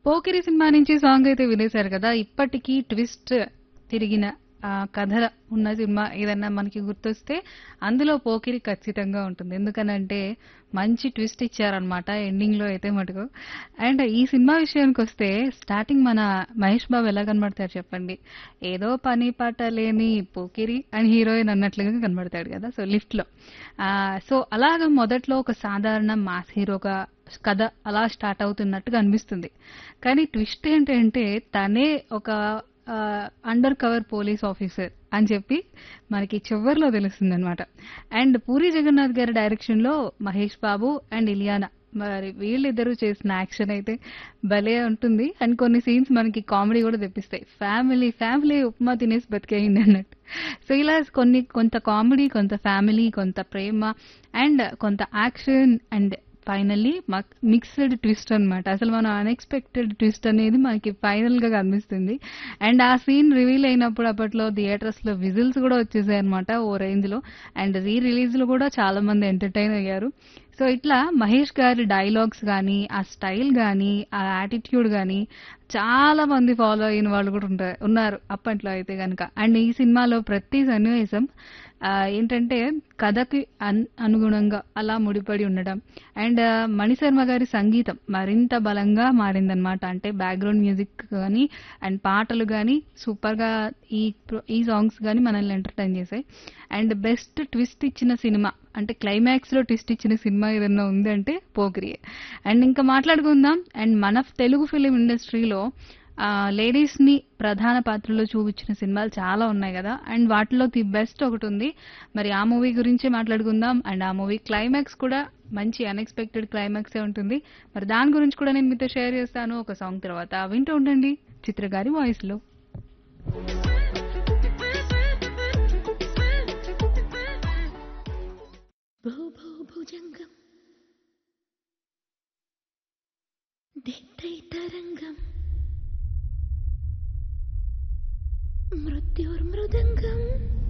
Pokiri cinema నుంచి song అయితే వినేశారు కదా ఇప్పటికీ ట్విస్ట్ తిరిగిన ఆ, కథ ఉన్న సినిమా ఏదన్నా మనకి గుర్తొస్తే అందులో పోకిరి ఖచ్చితంగా ఉంటుంది ఎందుకనంటే మంచి ట్విస్ట్ ఇచ్చారనమాట ఎండింగ్ లో అయితే మటుకు అండ్ ఈ సినిమా విషయానికి వస్తే స్టార్టింగ్ మన మహేష్ బాబు ఎలా కనబడతారు చెప్పండి ఏదో పని పాట లేని పోకిరి అని హీరోయిన్ అన్నట్లుగా కనబడతాడు కదా సో లిఫ్ట్ లో ఆ, సో అలాగ మొదట్లో ఒక సాధారణ మాస్ హీరోగా కథ అలా స్టార్ట్ అవుతున్నట్టుగా అనిపిస్తుంది కానీ ట్విస్ట్ ఏంటంటే తనే ఒక అండర్ కవర్ పోలీస్ ఆఫీసర్ అని చెప్పి మనకి చివరిలో తెలుస్తుంది అనమాట అండ్ పూరి జగన్నాథ్ గారి డైరెక్షన్ లో మహేష్ బాబు అండ్ ఇలియానా మరి వీళ్ళిద్దరూ చేసిన యాక్షన్ అయితే భలే ఉంటుంది అండ్ కొన్ని సీన్స్ మనకి కామెడీ కూడా తెప్పిస్తాయి ఫ్యామిలీ ఫ్యామిలీ ఉప్మా తినేసి బతికేయండి అన్నట్టు సో ఇలా కొన్ని కొంత కామెడీ కొంత ఫ్యామిలీ కొంత ప్రేమ అండ్ కొంత action and finally mixed twist అన్నమాట అసలు మనం అన్ఎక్స్పెక్టెడ్ ట్విస్ట్ అనేది మనకి ఫైనల్ గా కనిపిస్తుంది అండ్ ఆ సీన్ రివీల్ అయినప్పుడు అప్పట్లో థియేటర్స్ లో విజిల్స్ కూడా వచ్చేసాయి అనమాట ఓ రేంజ్ లో అండ్ రీ రిలీజ్ లో కూడా చాలా మంది ఎంటర్టైన్ అయ్యారు సో ఇట్లా మహేష్ గారి డైలాగ్స్ కానీ ఆ స్టైల్ కానీ ఆ యాటిట్యూడ్ కానీ చాలా మంది ఫాలో అయిన వాళ్ళు కూడా ఉంటారు ఉన్నారు అప్పట్లో అయితే కనుక అండ్ ఈ సినిమాలో ప్రతి సన్నివేశం ఆ, ఏంటంటే కథకి అన్- అనుగుణంగా అలా ముడిపడి ఉండడం అండ్ మణిశర్మ గారి సంగీతం మరింత బలంగా మారిందనమాట అంటే బ్యాక్గ్రౌండ్ మ్యూజిక్ కానీ అండ్ పాటలు కానీ సూపర్ గా ఈ pro- ఈ సాంగ్స్ కానీ మనల్ని ఎంటర్టైన్ చేశాయి అండ్ బెస్ట్ ట్విస్ట్ ఇచ్చిన సినిమా అంటే క్లైమాక్స్ లో ట్విస్ట్ ఇచ్చిన సినిమా ఏదన్నా ఉంది అంటే పోకిరియే అండ్ ఇంకా మాట్లాడుకుందాం అండ్ మన తెలుగు ఫిలిం ఇండస్ట్రీలో లేడీస్ ని ప్రధాన పాత్రలో చూపించిన సినిమాలు చాలా ఉన్నాయి కదా అండ్ వాటిలో ది బెస్ట్ ఒకటి ఉంది మరి ఆ మూవీ గురించే మాట్లాడుకుందాం అండ్ ఆ మూవీ క్లైమాక్స్ కూడా మంచి అన్ఎక్స్పెక్టెడ్ క్లైమాక్సే ఉంటుంది మరి దాని గురించి కూడా నేను మీతో షేర్ చేస్తాను ఒక సాంగ్ తర్వాత వింటూ ఉండండి చిత్ర గారి వాయిస్ లో భూ భూ భుజంగం దిట్టై తరంగం మృత్యుర్మృదంగం